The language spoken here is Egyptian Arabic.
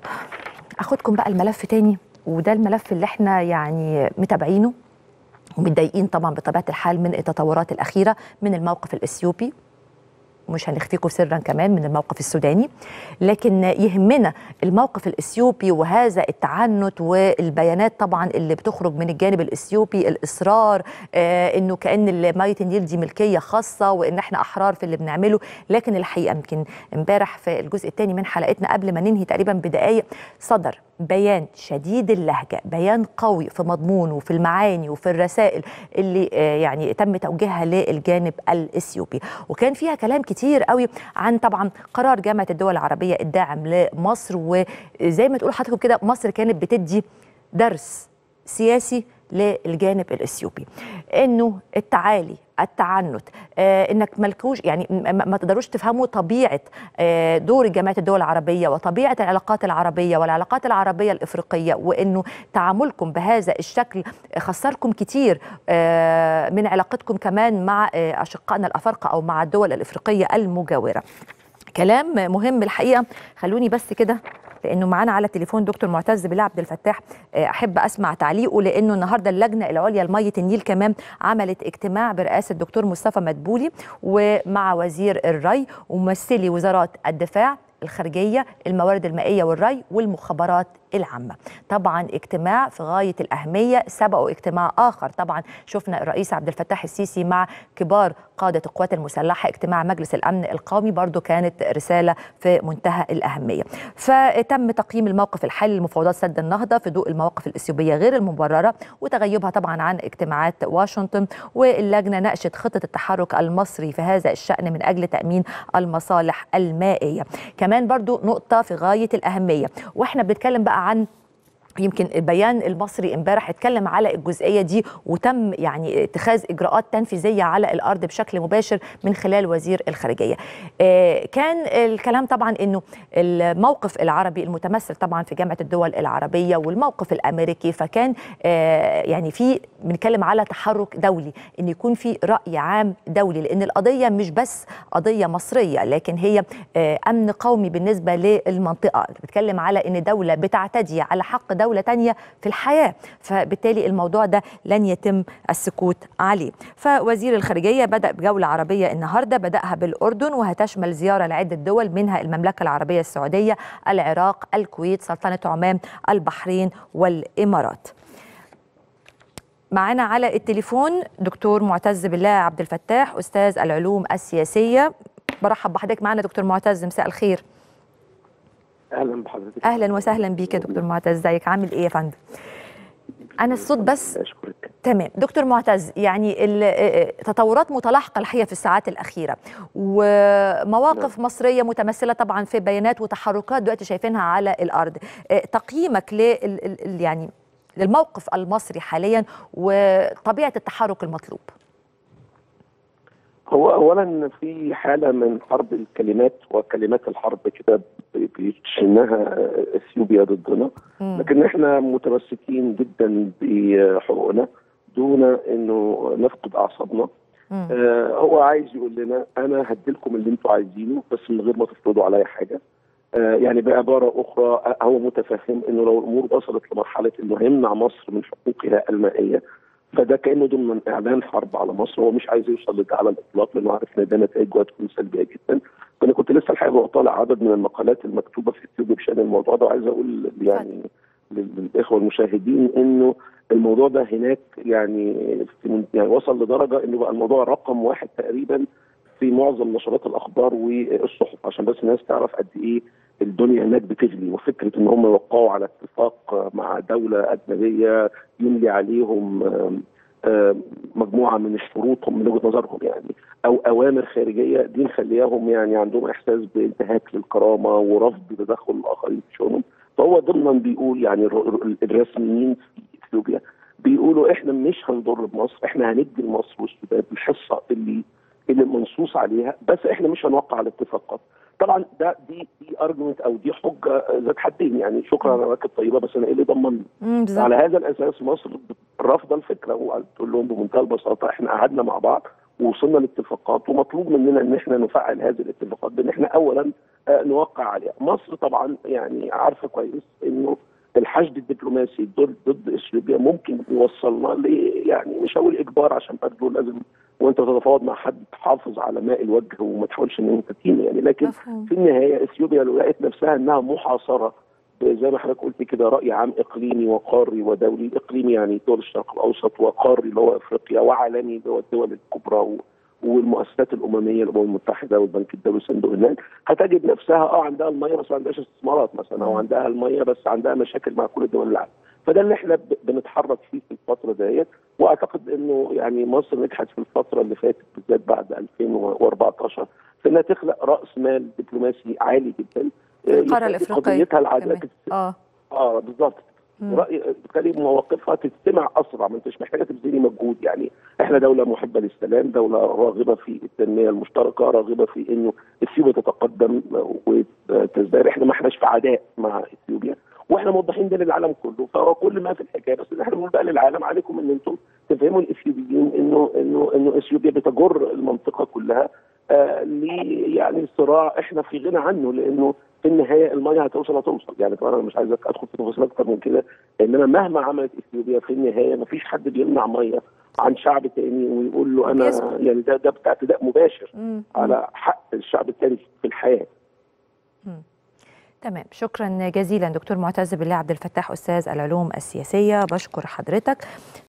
اخدكم بقى الملف تاني وده الملف اللي احنا يعني متابعينه ومتضايقين طبعا بطبيعه الحال من التطورات الاخيره من الموقف الاثيوبي مش هنخفيكم سرا كمان من الموقف السوداني لكن يهمنا الموقف الاثيوبي وهذا التعنت والبيانات طبعا اللي بتخرج من الجانب الاثيوبي الاصرار آه انه كان ميه النيل دي ملكيه خاصه وان احنا احرار في اللي بنعمله لكن الحقيقه يمكن امبارح في الجزء الثاني من حلقتنا قبل ما ننهي تقريبا بدقائق صدر بيان شديد اللهجه بيان قوي في مضمونه وفي المعاني وفي الرسائل اللي آه يعني تم توجيهها للجانب الاثيوبي وكان فيها كلام كتير قوي عن طبعا قرار جامعه الدول العربيه الداعم لمصر وزي ما تقول حضرتك كده مصر كانت بتدي درس سياسي للجانب الاثيوبي انه التعالي التعنت آه انك ملكوش يعني ما تقدروش تفهموا طبيعه آه دور جامعه الدول العربيه وطبيعه العلاقات العربيه والعلاقات العربيه الافريقيه وانه تعاملكم بهذا الشكل خسركم كتير آه من علاقتكم كمان مع آه اشقائنا الافارقه او مع الدول الافريقيه المجاوره. كلام مهم الحقيقه خلوني بس كده لانه معانا على التليفون دكتور معتز بالله عبد الفتاح احب اسمع تعليقه لانه النهارده اللجنه العليا لميه النيل كمان عملت اجتماع برئاسه الدكتور مصطفى مدبولي ومع وزير الري وممثلي وزارات الدفاع الخارجيه الموارد المائيه والري والمخابرات العامة طبعا اجتماع في غاية الأهمية سبقوا اجتماع آخر طبعا شفنا الرئيس عبد الفتاح السيسي مع كبار قادة القوات المسلحة اجتماع مجلس الأمن القومي برضو كانت رسالة في منتهى الأهمية فتم تقييم الموقف الحالي لمفاوضات سد النهضة في ضوء المواقف الإثيوبية غير المبررة وتغيبها طبعا عن اجتماعات واشنطن واللجنة ناقشت خطة التحرك المصري في هذا الشأن من أجل تأمين المصالح المائية كمان برضو نقطة في غاية الأهمية واحنا بنتكلم بقى عن يمكن البيان المصري امبارح اتكلم على الجزئيه دي وتم يعني اتخاذ اجراءات تنفيذيه على الارض بشكل مباشر من خلال وزير الخارجيه. آه كان الكلام طبعا انه الموقف العربي المتمثل طبعا في جامعه الدول العربيه والموقف الامريكي فكان آه يعني في بنتكلم على تحرك دولي ان يكون في راي عام دولي لان القضيه مش بس قضيه مصريه لكن هي آه امن قومي بالنسبه للمنطقه بتتكلم على ان دوله بتعتدي على حق دولة تانية في الحياة فبالتالي الموضوع ده لن يتم السكوت عليه فوزير الخارجية بدأ بجولة عربية النهاردة بدأها بالأردن وهتشمل زيارة لعدة دول منها المملكة العربية السعودية العراق الكويت سلطنة عمان البحرين والإمارات معنا على التليفون دكتور معتز بالله عبد الفتاح أستاذ العلوم السياسية برحب بحضرتك معنا دكتور معتز مساء الخير اهلا بحضرتك اهلا وسهلا بيك يا دكتور معتز ازيك عامل ايه يا فندم انا الصوت بس اشكرك تمام دكتور معتز يعني تطورات متلاحقه الحقيقه في الساعات الاخيره ومواقف نعم. مصريه متمثله طبعا في بيانات وتحركات دلوقتي شايفينها على الارض تقييمك لل يعني للموقف المصري حاليا وطبيعه التحرك المطلوب هو اولا في حاله من حرب الكلمات وكلمات الحرب كده بيشنها اثيوبيا ضدنا لكن احنا متمسكين جدا بحقوقنا دون انه نفقد اعصابنا آه هو عايز يقول لنا انا هديلكم اللي انتوا عايزينه بس من غير ما تفرضوا عليا حاجه آه يعني بعباره اخرى هو متفهم انه لو الامور وصلت لمرحله انه هيمنع مصر من حقوقها المائيه فده كانه ضمن اعلان حرب على مصر هو مش عايز يوصل لده على الاطلاق لانه عارف ان ده نتائجه هتكون سلبيه جدا فانا كنت لسه الحقيقه بطالع عدد من المقالات المكتوبه في اثيوبيا بشان الموضوع ده وعايز اقول يعني للاخوه المشاهدين انه الموضوع ده هناك يعني في يعني وصل لدرجه انه بقى الموضوع رقم واحد تقريبا في معظم نشرات الاخبار والصحف عشان بس الناس تعرف قد ايه الدنيا هناك بتغلي وفكره ان هم يوقعوا على اتفاق مع دوله اجنبيه يملي عليهم مجموعه من الشروط من وجهه نظرهم يعني او اوامر خارجيه دي مخلياهم يعني عندهم احساس بانتهاك للكرامه ورفض تدخل الاخرين في شؤونهم فهو ضمنا بيقول يعني الرسميين في اثيوبيا بيقولوا احنا مش هنضر بمصر احنا هندي لمصر والسودان الحصه اللي اللي منصوص عليها بس احنا مش هنوقع على اتفاقات طبعا ده دي دي ارجمنت او دي حجه ذات حدين يعني شكرا على رواكب طيبه بس انا ايه اللي ضمني على هذا الاساس مصر رافضه الفكره وتقول لهم بمنتهى البساطه احنا قعدنا مع بعض ووصلنا لاتفاقات ومطلوب مننا ان احنا نفعل هذه الاتفاقات بان احنا اولا آه، نوقع عليها مصر طبعا يعني عارفه كويس انه الحشد الدبلوماسي ضد ضد اثيوبيا ممكن يوصلنا ل يعني مش هقول اجبار عشان برضه لازم وانت تتفاوض مع حد تحافظ على ماء الوجه وما تحاولش ان انت تهين يعني لكن مفهوم. في النهايه اثيوبيا لو لقيت نفسها انها محاصره زي ما حضرتك قلت كده راي عام اقليمي وقاري ودولي اقليمي يعني دول الشرق الاوسط وقاري اللي هو افريقيا وعالمي اللي هو الدول الكبرى و والمؤسسات الامميه الامم المتحده والبنك الدولي والصندوق النقد هتجد نفسها اه عندها الميه بس ما عندهاش استثمارات مثلا او عندها الميه بس عندها مشاكل مع كل دول العالم فده اللي احنا ب- بنتحرك فيه في الفتره ديت واعتقد انه يعني مصر نجحت في الفتره اللي فاتت بالذات بعد 2014 في انها تخلق راس مال دبلوماسي عالي جدا في القاره آه، الافريقيه قضيتها العادله كمان. اه اه بالظبط مم. راي بالتالي مواقفها تستمع اسرع ما انتش محتاجه تبذلي مجهود يعني احنا دوله محبه للسلام دوله راغبه في التنميه المشتركه راغبه في انه اثيوبيا تتقدم وتزدهر احنا ما احناش في عداء مع اثيوبيا واحنا موضحين ده للعالم كله فهو كل ما في الحكايه بس إن احنا بنقول بقى للعالم عليكم ان انتم تفهموا الاثيوبيين انه انه انه اثيوبيا بتجر المنطقه كلها آه ل يعني صراع احنا في غنى عنه لانه في النهايه الميه هتوصل هتوصل يعني طبعا انا مش عايز ادخل في تفاصيل اكتر من كده انما مهما عملت اثيوبيا في النهايه ما فيش حد بيمنع ميه عن شعب تاني ويقول له انا بيسكت. يعني ده ده بتاع اعتداء مباشر مم. على حق الشعب التاني في الحياه تمام شكرا جزيلا دكتور معتز بالله عبد الفتاح استاذ العلوم السياسيه بشكر حضرتك